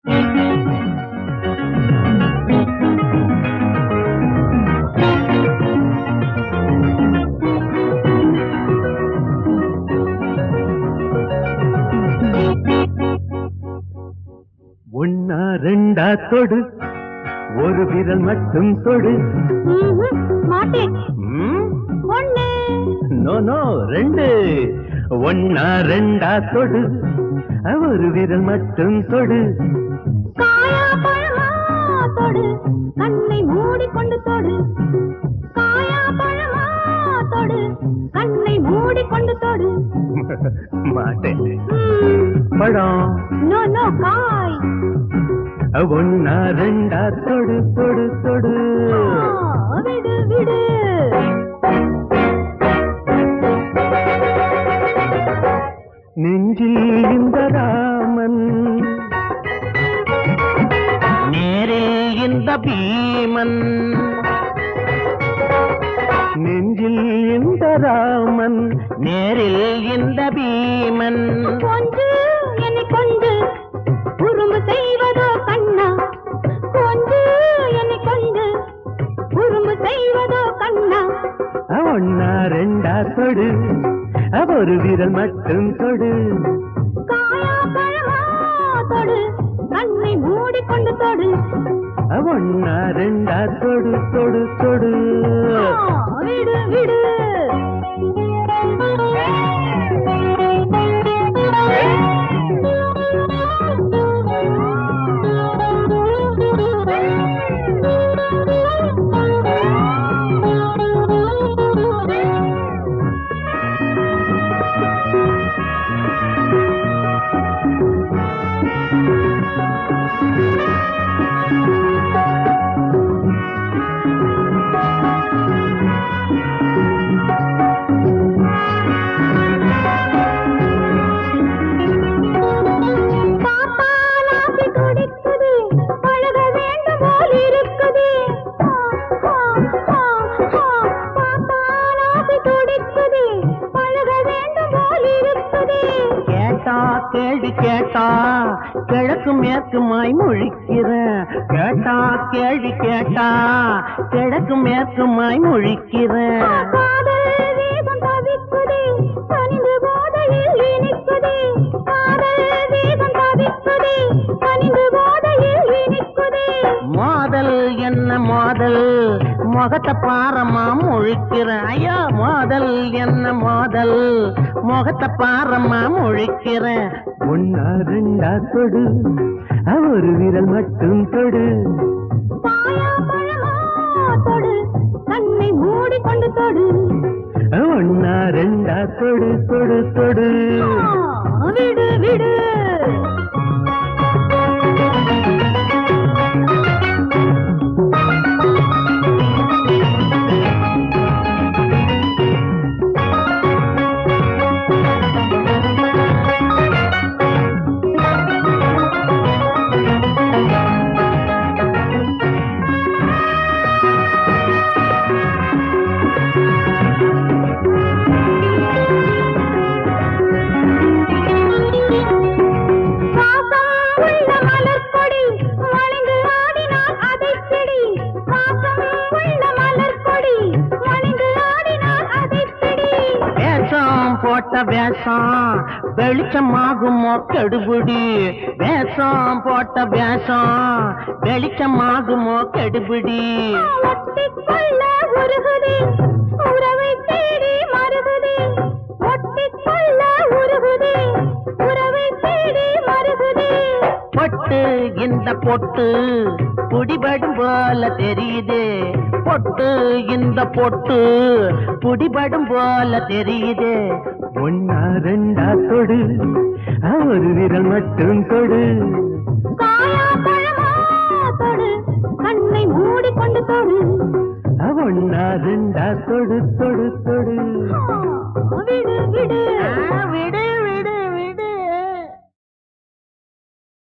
ஒன்னா ரெண்டா தொடு ஒரு விரல் மட்டும் தொடு ம்ஹும், மாட்டேன் ம்? ஒண்ணு நோ நோ ரெண்டு ஒன்னா ரெண்டா தொடு ஒரு விரல் மட்டும் தொடு காயா பழமா தொடு கண்ணை மூடிக்கொண்டு தொடு காயா பழமா தொடு கண்ணை மூடிக்கொண்டு தொடு மாட்டேன் ம், பழம் நோ நோ காய் ஒன்னா ரெண்டா தொடு தொடு தொடு ஆ, விடு விடு நெஞ்சில் இந்த ராமன் நேரில் இந்த பீமன் நெஞ்சில் இந்த ராமன் நேரில் இந்த பீமன் கொஞ்சு என்னை கொண்டு உரும்பு செய்வதோ கண்ணா கொஞ்சு என்னை கொண்டு உரும்பு செய்வதோ கண்ணா ஒன்னா ரெண்டா தொடு ஒரு விரல் மட்டும் தொடு காயா பழமா தொடு கண்ணை மூடிக்கொண்டு தொடு ஒன்னா ரெண்டா தொடு தொடு தொடு ஆ, விடு விடு பாப்பாலாசி துடிக்குது பழக வேண்டும் போல் இருக்குது ஆ, ஆ, ஆ, ஆ. பாப்பாலாசி துடிக்குது பழக வேண்டும் போல் இருக்குது கேட்டா கேள்வி கேட்டா கிழக்கு மேற்குமாய் முழிக்கிற கேட்டா கேள்வி கேட்டா கிழக்கு மேற்குமாய் முழிக்கிற காதல் வேகம் தவிக்குது பனிந்து போதையில் இனிக்குது காதல் வேகம் தவிக்குது பனிந்து போதையில் இனிக்குது மோதல் என்ன மோதல் முகத்தை பாரமா முழிக்கிற ஐயோ மோதல் என்ன மோதல் முகத்தை பாரமா முழிக்கிற ஒன்னா ரெண்டா தொடு ஒரு விரல் மட்டும் தொடு காயா பழமா தொடு கண்ணை மூடிக்கொண்டு தொடு ஒன்னா ரெண்டா தொடு தொடு தொடு ஆ, விடு விடு வாசம் உள்ள மலர்க்கொடி வளைந்து ஆடினால் அதைப் பிடி வாசம் உள்ள மலர்க்கொடி வளைந்து ஆடினால் அதைப் பிடி வேஷம் போட்ட வேஷம் வெளிச்சமாகுமோ கெடுபிடி வேஷம் போட்ட வேஷம் வெளிச்சமாகுமோ கெடுபிடி ஒட்டிக்கொள்ள உருகுதே உறவை தேடி மருகுதே ஒட்டிக்கொள்ள உருகுதே உறவை தேடி மருகுதே பொட்டு இந்த பொட்டு புடிபடும் போல தெரியுது பொட்டு இந்த பொட்டு புடிபடும் போல தெரியுது ஒன்னா ரெண்டா தொடு ஒரு விரல் மட்டும் தொடு காயா பழமா தொடு கண்ணை மூடிக்கொண்டு தொடு ஒன்னா ரெண்டா தொடு தொடு தொடு ஆ, விடு விடு